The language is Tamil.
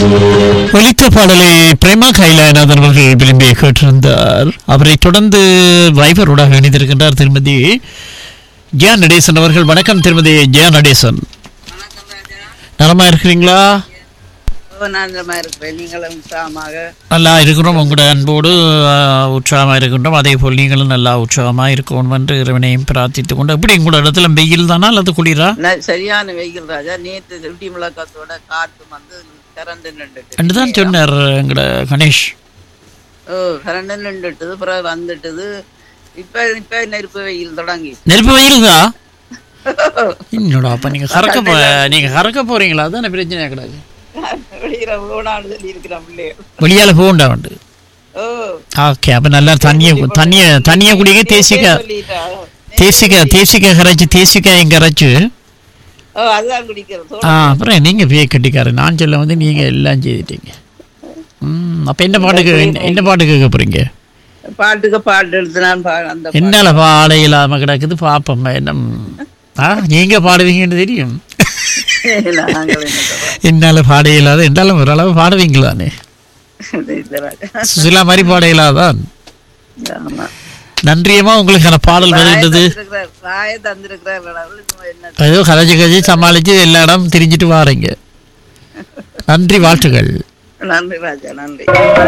ஒலித்த பாடலை பிரேமா கைலாயநாதன் அவர்கள் விரும்பி கேட்டிருந்தார் அவரை தொடர்ந்து வைபரோடாக இணைந்திருக்கின்றார் திருமதி ஜியா நடேசன் அவர்கள் வணக்கம் திருமதி ஜியா நடேசன் நலமா இருக்கிறீங்களா நன்றமா இருக்கிறேன் நீங்களும் உற்சாகமாக நல்லா இருக்கிறோம் உங்களோட அன்போடு ஆஹ், உற்சாகமா இருக்கின்றோம் அதே போல் நீங்களும் நல்லா உற்சாகமா இருக்கணும் என்று இறைவனையும் பிரார்த்தித்துக் கொண்டு எப்படி உங்களோட இடத்துல வெயில் தானா அல்லது குளிரா ந- சரியான வெயில் ராஜா நேற்று இடி முழக்கத்தோட காற்று வந்து கரண்ட் நின்றுட்டு என்று தான் சொன்னார் எங்களோட கணேஷ் ஓ கரண்ட் நின்றுட்டுது அப்புறம் வந்துட்டுது இப்ப இப்ப நெருப்பு வெயில் தொடங்கி நெருப்பு வெயிலுதா என்னடா அப்ப நீங்க கறக்க போ நீங்க கறக்க போறீங்களா அதான் பிரச்சனை கிடையாது வெளியில போனான்னு சொல்லி இருக்கிற பிள்ளைகள் வெளியால போகண்டா உண்டு ஓ ஓகே அப்ப நல்லா தண்ணிய தண்ணிய தண்ணிய குடிக்க தேசிக்க சொல்லிட்டா தேசிக்க தேசிக்க கரைச்சு தேசிக்காயும் கரைச்சு ஓ அதுதான் குடிக்கிறது ஆ அப்புறம் நீங்க பேய் கட்டிக்காரு நான் சொல்ல வந்து நீங்க எல்லாம் செய்துட்டீங்க ம் அப்ப என்ன பாட்டு கே- என்ன- என்ன பாட்டு கேட்க போறீங்க பாட்டுக்கு பாட்டு எடுத்து நான் பா- அந்த என்னால பாட இல்லாம கிடக்குது பாப்போம் என்ன ஆ நீங்க பாடுவீங்கன்னு தெரியும் பாட்டு நாங்கள் என்ன சொல்றோம்? என்னால பாட இல்லாத என்றாலும் ஓரளவு பாடுவீங்களானே இது இல்ல ராஜா. சுசிலா மாதிரி பாட இல்லாதான் ஆமா நன்றியமா உங்களுக்கான பாடல் வருகின்றது தந்திருக்கிறார் ராய தந்திருக்கிறார் கடவுள். இன்னும் என்ன ஏதோ கதைச்சு கதைச்சு சமாளிச்சு எல்லா இடம் திரிஞ்சிட்டு வாரீங்க நன்றி வாழ்த்துக்கள் நன்றி ராஜா நன்றி